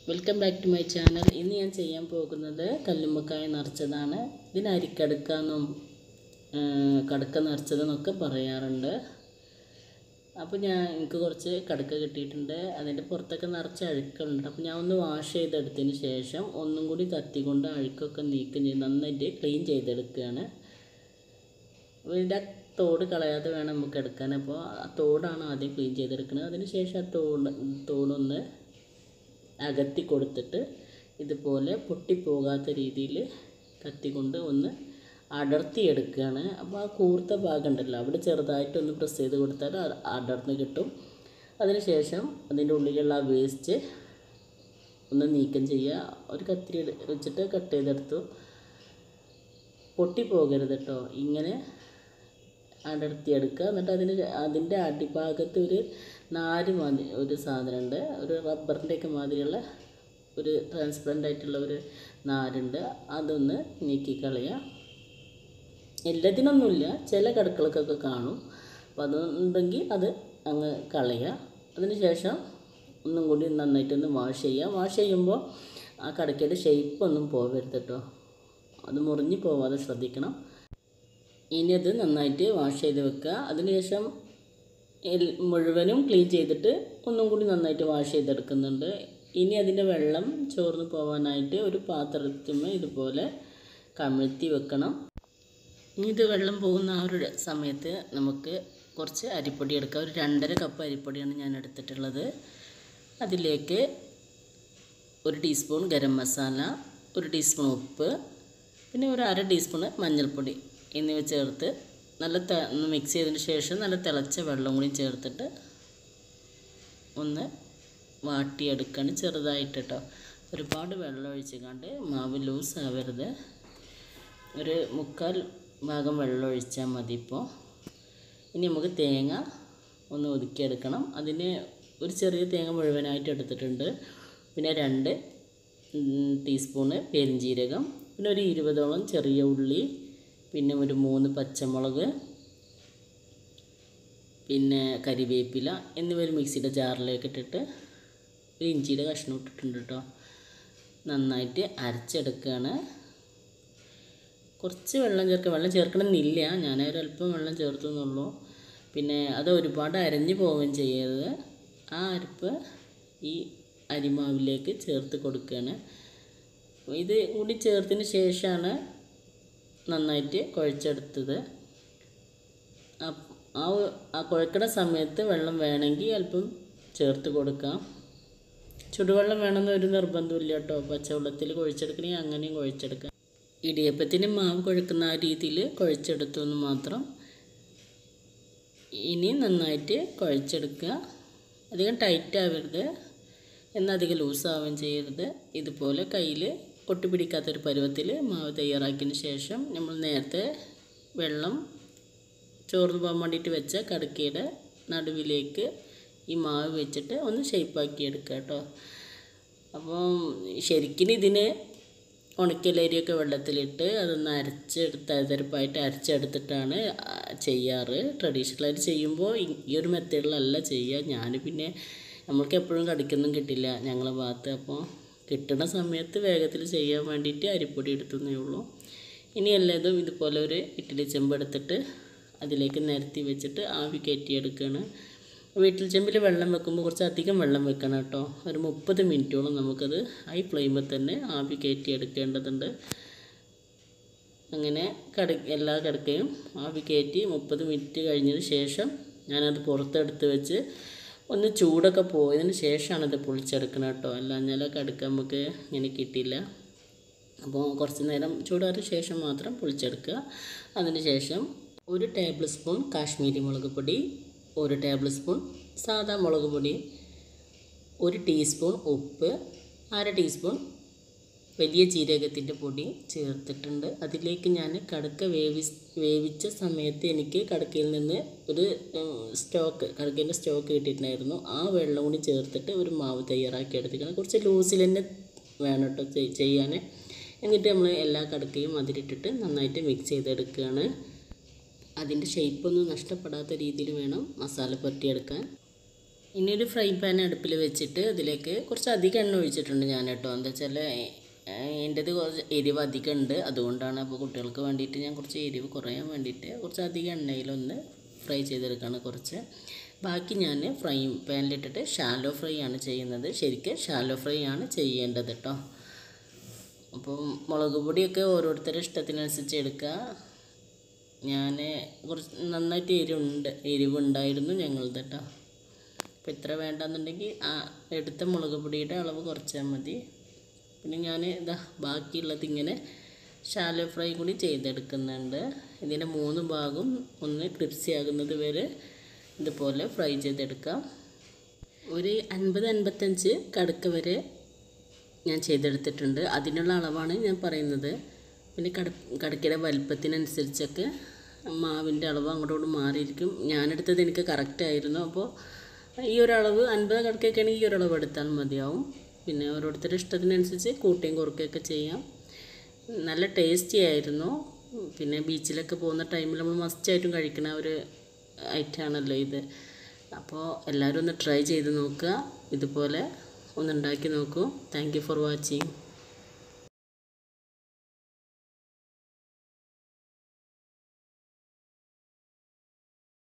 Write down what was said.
welcome back to my channel ഇന്ന് ഞാൻ ചെയ്യാൻ പോകുന്നത് കല്ലുമ്മക്കായ നിറച്ചതാണ് ഇതിന് അരിക്കടുക്കാന്നും കടുക്ക നിറച്ചതെന്നൊക്കെ പറയാറുണ്ട് അപ്പോൾ ഞാൻ എനിക്ക് കുറച്ച് കടുക്ക കിട്ടിയിട്ടുണ്ട് അതിൻ്റെ പുറത്തൊക്കെ നിറച്ച് അഴുക്കുണ്ട് അപ്പോൾ ഞാൻ ഒന്ന് വാഷ് ചെയ്തെടുത്തതിന് ശേഷം ഒന്നും കൂടി കത്തി കൊണ്ട് അഴുക്കൊക്കെ നീക്കം ചെയ്ത് നന്നായിട്ട് ക്ലീൻ ചെയ്തെടുക്കുകയാണ് അപ്പോൾ ഇതിൻ്റെ ആ തോട് കളയാതെ വേണം നമുക്ക് എടുക്കാൻ അപ്പോൾ ആ തോടാണ് ആദ്യം ക്ലീൻ ചെയ്തെടുക്കുന്നത് അതിന് ശേഷം ആ തോട് തോടൊന്ന് അകത്തി കൊടുത്തിട്ട് ഇതുപോലെ പൊട്ടിപ്പോകാത്ത രീതിയിൽ കത്തി കൊണ്ട് ഒന്ന് അടർത്തിയെടുക്കുകയാണ് അപ്പോൾ ആ കൂർത്ത ഭാഗം ഉണ്ടല്ലോ അവിടെ ചെറുതായിട്ടൊന്ന് പ്രസ് ചെയ്ത് കൊടുത്താൽ അത് അടർന്ന് കിട്ടും അതിന് ശേഷം അതിൻ്റെ ഉള്ളിലുള്ള ആ വേസ്റ്റ് ഒന്ന് നീക്കം ചെയ്യുക ഒരു കത്തിരി എടു- വെച്ചിട്ട് കട്ട് ചെയ്തെടുത്തു പൊട്ടിപ്പോകരുത് കേട്ടോ ഇങ്ങനെ അടർത്തിയെടുക്കുക എന്നിട്ട് അതിന് അതിൻ്റെ അടിഭാഗത്ത് ഒരു നാര് മാതിരി ഒരു സാധനമുണ്ട് ഒരു റബ്ബറിൻ്റെയൊക്കെ മാതിരിയുള്ള ഒരു ട്രാൻസ്പെറൻ്റ് ആയിട്ടുള്ള ഒരു നാരുണ്ട് അതൊന്ന് നീക്കിക്കളയുക എല്ലാത്തിനൊന്നുമില്ല ചില കടുക്കൾക്കൊക്കെ കാണും അപ്പോൾ അതുണ്ടെങ്കിൽ അത് അങ്ങ് കളയുക അതിന് ശേഷം ഒന്നും കൂടി നന്നായിട്ടൊന്ന് വാഷ് ചെയ്യുക വാഷ് ചെയ്യുമ്പോൾ ആ കടക്കയുടെ ഷേപ്പ് ഒന്നും പോകരുത് കേട്ടോ അത് മുറിഞ്ഞ് പോവാതെ ശ്രദ്ധിക്കണം ഇനി അത് നന്നായിട്ട് വാഷ് ചെയ്ത് വെക്കുക അതിനുശേഷം എൽ- മുഴുവനും ക്ലീൻ ചെയ്തിട്ട് ഒന്നും കൂടി നന്നായിട്ട് വാഷ് ചെയ്തെടുക്കുന്നുണ്ട് ഇനി അതിൻ്റെ വെള്ളം ചോർന്ന് പോകാനായിട്ട് ഒരു പാത്രത്തിന്മേൽ ഇതുപോലെ കമിഴ്ത്തി വെക്കണം ഇനി ഇത് വെള്ളം പോകുന്ന ആ ഒരു സമയത്ത് നമുക്ക് കുറച്ച് അരിപ്പൊടി എടുക്കാം ഒരു രണ്ടര കപ്പ് അരിപ്പൊടിയാണ് ഞാൻ എടുത്തിട്ടുള്ളത് അതിലേക്ക് ഒരു ടീസ്പൂൺ ഗരം മസാല ഒരു ടീസ്പൂൺ ഉപ്പ് പിന്നെ ഒരു അര ടീസ്പൂൺ മഞ്ഞൾപ്പൊടി എന്നിവ ചേർത്ത് നല്ല ത ഒന്ന് മിക്സ് ചെയ്തതിന് ശേഷം നല്ല തിളച്ച വെള്ളം കൂടി ചേർത്തിട്ട് ഒന്ന് വാട്ടിയെടുക്കുകയാണ് ചെറുതായിട്ട് കേട്ടോ ഒരുപാട് വെള്ളം ഒഴിച്ച് കണ്ട് മാവ് ലൂസ് ആവരുത് ഒരു മുക്കാൽ ഭാഗം വെള്ളം ഒഴിച്ചാൽ മതി ഇപ്പോൾ ഇനി നമുക്ക് തേങ്ങ ഒന്ന് ഒതുക്കിയെടുക്കണം അതിന് ഒരു ചെറിയ തേങ്ങ മുഴുവനായിട്ട് എടുത്തിട്ടുണ്ട് പിന്നെ രണ്ട് ഉം, ടീസ്പൂണ് പെരിഞ്ജീരകം പിന്നെ ഒരു ഇരുപതോളം ചെറിയ ഉള്ളി പിന്നെ ഒരു മൂന്ന് പച്ചമുളക് പിന്നെ കരിവേപ്പില എന്നിവ ഒരു മിക്സിയുടെ ജാറിലേക്ക് ഇട്ടിട്ട് ഒരു ഇഞ്ചിയുടെ കഷ്ണം ഇട്ടിട്ടുണ്ട് കേട്ടോ നന്നായിട്ട് അരച്ചെടുക്കുകയാണ് കുറച്ച് വെള്ളം ചേർക്കുക വെള്ളം ചേർക്കണമെന്നില്ല ഞാൻ ഒരല്പം വെള്ളം ചേർത്തു എന്നുള്ളൂ പിന്നെ അത് ഒരുപാട് അരഞ്ഞു പോവുകയും ചെയ്യരുത് ആ അരപ്പ് ഈ അരിമാവിലേക്ക് ചേർത്ത് കൊടുക്കുകയാണ് ഇത് കൂടി ചേർത്തതിന് ശേഷമാണ് നന്നായിട്ട് കുഴച്ചെടുത്തത് അപ്പ് ആ ഒ- ആ കുഴക്കണ സമയത്ത് വെള്ളം വേണമെങ്കിൽ അല്പം ചേർത്ത് കൊടുക്കാം ചുടുവെള്ളം വേണമെന്ന് ഒരു നിർബന്ധമില്ല കേട്ടോ പച്ചവെള്ളത്തിൽ കുഴച്ചെടുക്കണമെങ്കിൽ അങ്ങനെയും കുഴച്ചെടുക്കാം ഇടിയപ്പത്തിന് മാവ് കുഴക്കുന്ന ആ രീതിയിൽ കുഴച്ചെടുത്തു എന്ന് മാത്രം ഇനി നന്നായിട്ട് കുഴച്ചെടുക്കുക അധികം ടൈറ്റ് ആവരുത് എന്നാൽ അധികം ലൂസാവുകയും ചെയ്യരുത് ഇതുപോലെ കയ്യിൽ ഒട്ടിപ്പിടിക്കാത്തൊരു പരുവത്തിൽ മാവ് തയ്യാറാക്കിയതിന് ശേഷം നമ്മൾ നേരത്തെ വെള്ളം ചോർന്ന് പോകാൻ വേണ്ടിയിട്ട് വെച്ച കടുക്കയുടെ നടുവിലേക്ക് ഈ മാവ് വെച്ചിട്ട് ഒന്ന് ഷേപ്പാക്കി എടുക്കുക കേട്ടോ അപ്പം ശരിക്കും ഇതിന് ഉണക്കലരിയൊക്കെ വെള്ളത്തിലിട്ട് അതൊന്ന് അരച്ചെടുത്ത് അരതരപ്പായിട്ട് അരച്ചെടുത്തിട്ടാണ് ആ, ചെയ്യാറ് ട്രഡീഷണലായിട്ട് ചെയ്യുമ്പോൾ ഈ ഈ ഒരു മെത്തേഡിലല്ല ചെയ്യുക ഞാൻ പിന്നെ നമ്മൾക്ക് എപ്പോഴും കടിക്കൊന്നും കിട്ടില്ല ഞങ്ങളെ ഭാഗത്ത് അപ്പോൾ കിട്ടുന്ന സമയത്ത് വേഗത്തിൽ ചെയ്യാൻ വേണ്ടിയിട്ട് അരിപ്പൊടി എടുത്തുന്നേ ഉള്ളൂ ഇനി എല്ലാതും ഇതുപോലെ ഒരു ഇഡ്ഡലി ചെമ്പ് എടുത്തിട്ട് അതിലേക്ക് നിരത്തി വെച്ചിട്ട് ആവി കയറ്റിയെടുക്കുകയാണ് വീട്ടിൽ ചെമ്പിൽ വെള്ളം വെക്കുമ്പോൾ കുറച്ച് അധികം വെള്ളം വെക്കണം കേട്ടോ ഒരു മുപ്പത് മിനിറ്റോളം നമുക്കത് ഹൈ ഫ്ലെയിമിൽ തന്നെ ആവി കയറ്റി എടുക്കേണ്ടതുണ്ട് അങ്ങനെ കട എല്ലാ കിടക്കയും ആവി കയറ്റി മുപ്പത് മിനിറ്റ് കഴിഞ്ഞതിന് ശേഷം ഞാനത് പുറത്തെടുത്ത് വെച്ച് ഒന്ന് ചൂടൊക്കെ പോയതിന് ശേഷമാണ് ഇത് പൊളിച്ചെടുക്കണം കേട്ടോ അല്ലാഞ്ഞാൽ കടുക്ക നമുക്ക് ഇങ്ങനെ കിട്ടില്ല അപ്പോൾ കുറച്ച് നേരം ചൂടാറിയ ശേഷം മാത്രം പൊളിച്ചെടുക്കുക അതിന് ശേഷം ഒരു ടേബിൾ സ്പൂൺ കാശ്മീരി മുളക് പൊടി ഒരു ടേബിൾ സ്പൂൺ സാദാ മുളക് പൊടി ഒരു ടീസ്പൂൺ ഉപ്പ് അര ടീസ്പൂൺ വലിയ ജീരകത്തിൻ്റെ പൊടി ചേർത്തിട്ടുണ്ട് അതിലേക്ക് ഞാൻ കടുക്ക വേവി വേവിച്ച സമയത്ത് എനിക്ക് കടുക്കയിൽ നിന്ന് ഒരു ഉം, സ്റ്റോക്ക് കടുക്കേൻ്റെ സ്റ്റോക്ക് കിട്ടിയിട്ടുണ്ടായിരുന്നു ആ വെള്ളം കൂടി ചേർത്തിട്ട് ഒരു മാവ് തയ്യാറാക്കി എടുത്തിരിക്കണം കുറച്ച് ലൂസിൽ തന്നെ വേണം കേട്ടോ ചെയ്- ചെയ്യാൻ എന്നിട്ട് നമ്മൾ എല്ലാ കടുക്കയും അതിലിട്ടിട്ട് നന്നായിട്ട് മിക്സ് ചെയ്തെടുക്കുകയാണ് അതിൻ്റെ ഷേപ്പൊന്നും നഷ്ടപ്പെടാത്ത രീതിയിൽ വേണം മസാല പുരട്ടിയെടുക്കാൻ ഇനി ഒരു ഫ്രൈ പാൻ അടുപ്പിൽ വെച്ചിട്ട് അതിലേക്ക് കുറച്ച് അധികം എണ്ണ ഒഴിച്ചിട്ടുണ്ട് ഞാൻ കേട്ടോ എന്താ വെച്ചാൽ എൻ്റേത് കുറച്ച് എരിവ് അധികം ഉണ്ട് അതുകൊണ്ടാണ് അപ്പോൾ കുട്ടികൾക്ക് വേണ്ടിയിട്ട് ഞാൻ കുറച്ച് എരിവ് കുറയാൻ വേണ്ടിയിട്ട് കുറച്ച് അധികം എണ്ണയിലൊന്ന് ഫ്രൈ ചെയ്തെടുക്കുകയാണ് കുറച്ച് ബാക്കി ഞാൻ ഫ്രൈ പാനിലിട്ടിട്ട് ഷാലോ ഫ്രൈ ആണ് ചെയ്യുന്നത് ശരിക്കും ഷാലോ ഫ്രൈ ആണ് ചെയ്യേണ്ടത് കേട്ടോ അപ്പോൾ മുളക് പൊടിയൊക്കെ ഓരോരുത്തരുടെ ഇഷ്ടത്തിനനുസരിച്ച് എടുക്കുക ഞാൻ കുറച്ച് നന്നായിട്ട് എരിവുണ്ട് എരിവുണ്ടായിരുന്നു ഞങ്ങളത് കേട്ടോ അപ്പോൾ ഇത്ര വേണ്ടെന്നുണ്ടെങ്കിൽ ആ എടുത്ത മുളക് പൊടിയുടെ അളവ് കുറച്ചാൽ മതി പിന്നെ ഞാൻ ഇതാ ബാക്കിയുള്ളത് ഇങ്ങനെ ഷാലോ ഫ്രൈ കൂടി ചെയ്തെടുക്കുന്നുണ്ട് ഇതിൻ്റെ മൂന്ന് ഭാഗം ഒന്ന് ക്രിപ്സി ആകുന്നത് വരെ ഇതുപോലെ ഫ്രൈ ചെയ്തെടുക്കാം ഒരു അൻപത് അൻപത്തഞ്ച് കടുക്ക വരെ ഞാൻ ചെയ്തെടുത്തിട്ടുണ്ട് അതിനുള്ള അളവാണ് ഞാൻ പറയുന്നത് പിന്നെ കട കടക്കയുടെ വലിപ്പത്തിനനുസരിച്ചൊക്കെ മാവിൻ്റെ അളവ് അങ്ങോട്ടോട്ട് മാറിയിരിക്കും ഞാനെടുത്തത് എനിക്ക് കറക്റ്റ് ആയിരുന്നു അപ്പോൾ ഈ ഒരളവ് അൻപത് കടക്കൊക്കെ ആണെങ്കിൽ ഈ ഒരളവ് എടുത്താൽ മതിയാവും പിന്നെ ഓരോരുത്തരുടെ ഇഷ്ടത്തിനനുസരിച്ച് കൂട്ടിയും കുറുക്കുകയൊക്കെ ചെയ്യാം നല്ല ടേസ്റ്റി ആയിരുന്നു പിന്നെ ബീച്ചിലൊക്കെ പോകുന്ന ടൈമിൽ നമ്മൾ മസ്റ്റായിട്ടും കഴിക്കുന്ന ഒരു ഐറ്റമാണല്ലോ ഇത് അപ്പോൾ എല്ലാവരും ഒന്ന് ട്രൈ ചെയ്ത് നോക്കുക ഇതുപോലെ ഒന്ന് ഉണ്ടാക്കി നോക്കൂ താങ്ക് യു ഫോർ വാച്ചിങ്